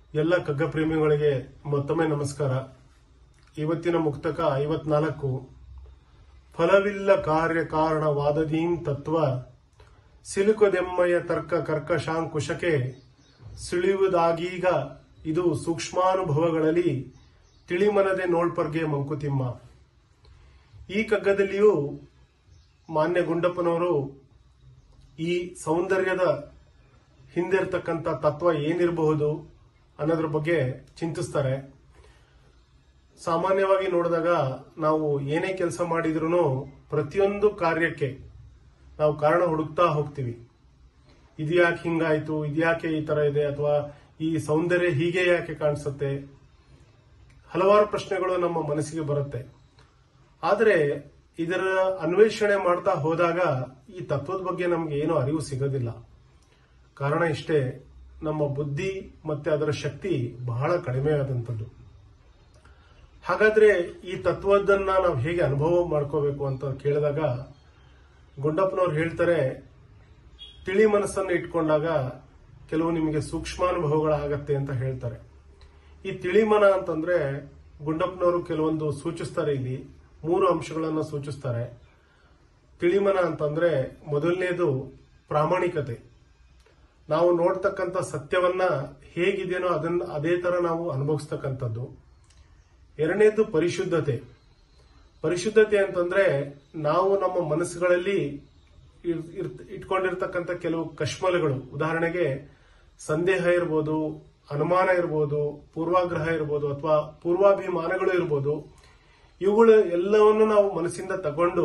ಎಲ್ಲ ಕಗ್ಗ ಪ್ರೇಮಿಗಳಿಗೆ ಮತ್ತೊಮ್ಮೆ ನಮಸ್ಕಾರ ಇವತ್ತಿನ ಮುಕ್ತಕ ಐವತ್ನಾಲ್ಕು ಫಲವಿಲ್ಲ ಕಾರ್ಯ ಕಾರಣ ವಾದದೀಂ ತತ್ವ ಸಿಲುಕದೆಮ್ಮಯ ತರ್ಕ ಕರ್ಕಶಾಂಕುಶಕ್ಕೆ ಸುಳಿಯುವುದಾಗೀಗ ಇದು ಸೂಕ್ಷ್ಮಾನುಭವಗಳಲ್ಲಿ ತಿಳಿಮನದೆ ನೋಳ್ಪರ್ಗೆ ಮಂಕುತಿಮ್ಮ ಈ ಕಗ್ಗದಲ್ಲಿಯೂ ಮಾನ್ಯ ಗುಂಡಪ್ಪನವರು ಈ ಸೌಂದರ್ಯದ ಹಿಂದಿರ್ತಕ್ಕಂಥ ತತ್ವ ಏನಿರಬಹುದು ಅನ್ನೋದ್ರ ಬಗ್ಗೆ ಚಿಂತಿಸ್ತಾರೆ ಸಾಮಾನ್ಯವಾಗಿ ನೋಡಿದಾಗ ನಾವು ಏನೇ ಕೆಲಸ ಮಾಡಿದ್ರು ಪ್ರತಿಯೊಂದು ಕಾರ್ಯಕ್ಕೆ ನಾವು ಕಾರಣ ಹುಡುಕ್ತಾ ಹೋಗ್ತೀವಿ ಇದ್ಯಾಕೆ ಹಿಂಗಾಯ್ತು ಇದ್ಯಾಕೆ ಈ ತರ ಇದೆ ಅಥವಾ ಈ ಸೌಂದರ್ಯ ಹೀಗೆ ಯಾಕೆ ಕಾಣಿಸುತ್ತೆ ಹಲವಾರು ಪ್ರಶ್ನೆಗಳು ನಮ್ಮ ಮನಸ್ಸಿಗೆ ಬರುತ್ತೆ ಆದರೆ ಇದರ ಅನ್ವೇಷಣೆ ಮಾಡ್ತಾ ಹೋದಾಗ ಈ ತತ್ವದ ಬಗ್ಗೆ ನಮ್ಗೆ ಏನೂ ಅರಿವು ಸಿಗೋದಿಲ್ಲ ಕಾರಣ ಇಷ್ಟೇ ನಮ್ಮ ಬುದ್ಧಿ ಮತ್ತೆ ಅದರ ಶಕ್ತಿ ಬಹಳ ಕಡಿಮೆ ಆದಂಥದ್ದು ಹಾಗಾದ್ರೆ ಈ ತತ್ವದನ್ನ ನಾವು ಹೇಗೆ ಅನುಭವ ಮಾಡ್ಕೋಬೇಕು ಅಂತ ಕೇಳಿದಾಗ ಗುಂಡಪ್ಪನವ್ರು ಹೇಳ್ತಾರೆ ತಿಳಿ ಮನಸ್ಸನ್ನು ಇಟ್ಕೊಂಡಾಗ ಕೆಲವು ನಿಮಗೆ ಸೂಕ್ಷ್ಮಾನುಭವಗಳಾಗತ್ತೆ ಅಂತ ಹೇಳ್ತಾರೆ ಈ ತಿಳಿಮನ ಅಂತಂದ್ರೆ ಗುಂಡಪ್ಪನವರು ಕೆಲವೊಂದು ಸೂಚಿಸ್ತಾರೆ ಇಲ್ಲಿ ಮೂರು ಅಂಶಗಳನ್ನು ಸೂಚಿಸ್ತಾರೆ ತಿಳಿಮನ ಅಂತಂದ್ರೆ ಮೊದಲನೇದು ಪ್ರಾಮಾಣಿಕತೆ ನಾವು ನೋಡ್ತಕ್ಕಂಥ ಸತ್ಯವನ್ನ ಹೇಗಿದೆಯೋ ಅದನ್ನ ಅದೇ ತರ ನಾವು ಅನುಭವಿಸ್ತಕ್ಕಂಥದ್ದು ಎರಡನೇದು ಪರಿಶುದ್ಧತೆ ಪರಿಶುದ್ಧತೆ ಅಂತಂದ್ರೆ ನಾವು ನಮ್ಮ ಮನಸ್ಸುಗಳಲ್ಲಿ ಇರ್- ಇರ್- ಇಟ್ಕೊಂಡಿರ್ತಕ್ಕಂಥ ಕೆಲವು ಕಶ್ಮಲಗಳು ಉದಾಹರಣೆಗೆ ಸಂದೇಹ ಇರ್ಬೋದು ಅನುಮಾನ ಇರ್ಬೋದು ಪೂರ್ವಾಗ್ರಹ ಇರ್ಬೋದು ಅಥವಾ ಪೂರ್ವಾಭಿಮಾನಗಳು ಇರ್ಬೋದು ಇವುಗಳು ಎಲ್ಲವನ್ನು ನಾವು ಮನಸ್ಸಿಂದ ತಗೊಂಡು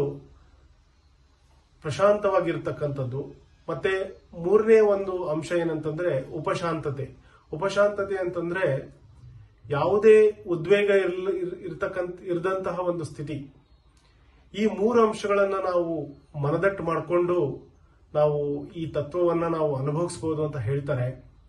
ಪ್ರಶಾಂತವಾಗಿರ್ತಕ್ಕಂಥದ್ದು ಮತ್ತೆ ಮೂರನೇ ಒಂದು ಅಂಶ ಏನಂತಂದ್ರೆ ಉಪಶಾಂತತೆ ಉಪಶಾಂತತೆ ಅಂತಂದ್ರೆ ಯಾವುದೇ ಉದ್ವೇಗ ಇರ್ಲ ಇರ್- ಇರ್ತಕ್ಕಂಥ ಇರದಂತಹ ಒಂದು ಸ್ಥಿತಿ ಈ ಮೂರು ಅಂಶಗಳನ್ನ ನಾವು ಮನದಟ್ಟು ಮಾಡಿಕೊಂಡು ನಾವು ಈ ತತ್ವವನ್ನ ನಾವು ಅನುಭವಿಸಬಹುದು ಅಂತ ಹೇಳ್ತಾರೆ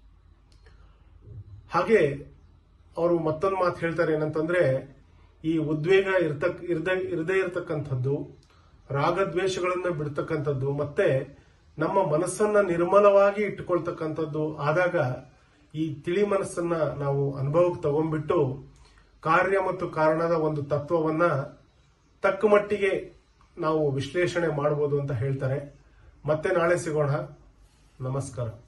ಹಾಗೆ ಅವರು ಮತ್ತೊಂದು ಮಾತು ಹೇಳ್ತಾರೆ ಏನಂತಂದ್ರೆ ಈ ಉದ್ವೇಗ ಇರ್ತಕ್ ಇರ್ದ ಇರದೇ ಇರತಕ್ಕಂಥದ್ದು ರಾಗದ್ವೇಷಗಳನ್ನ ಬಿಡ್ತಕ್ಕಂಥದ್ದು ಮತ್ತೆ ನಮ್ಮ ಮನಸ್ಸನ್ನ ನಿರ್ಮಲವಾಗಿ ಇಟ್ಟುಕೊಳ್ತಕ್ಕಂಥದ್ದು ಆದಾಗ ಈ ತಿಳಿ ಮನಸ್ಸನ್ನ ನಾವು ಅನುಭವಕ್ಕೆ ತಗೊಂಡ್ಬಿಟ್ಟು ಕಾರ್ಯ ಮತ್ತು ಕಾರಣದ ಒಂದು ತತ್ವವನ್ನ ತಕ್ಕ ಮಟ್ಟಿಗೆ ನಾವು ವಿಶ್ಲೇಷಣೆ ಮಾಡಬಹುದು ಅಂತ ಹೇಳ್ತಾರೆ ಮತ್ತೆ ನಾಳೆ ಸಿಗೋಣ ನಮಸ್ಕಾರ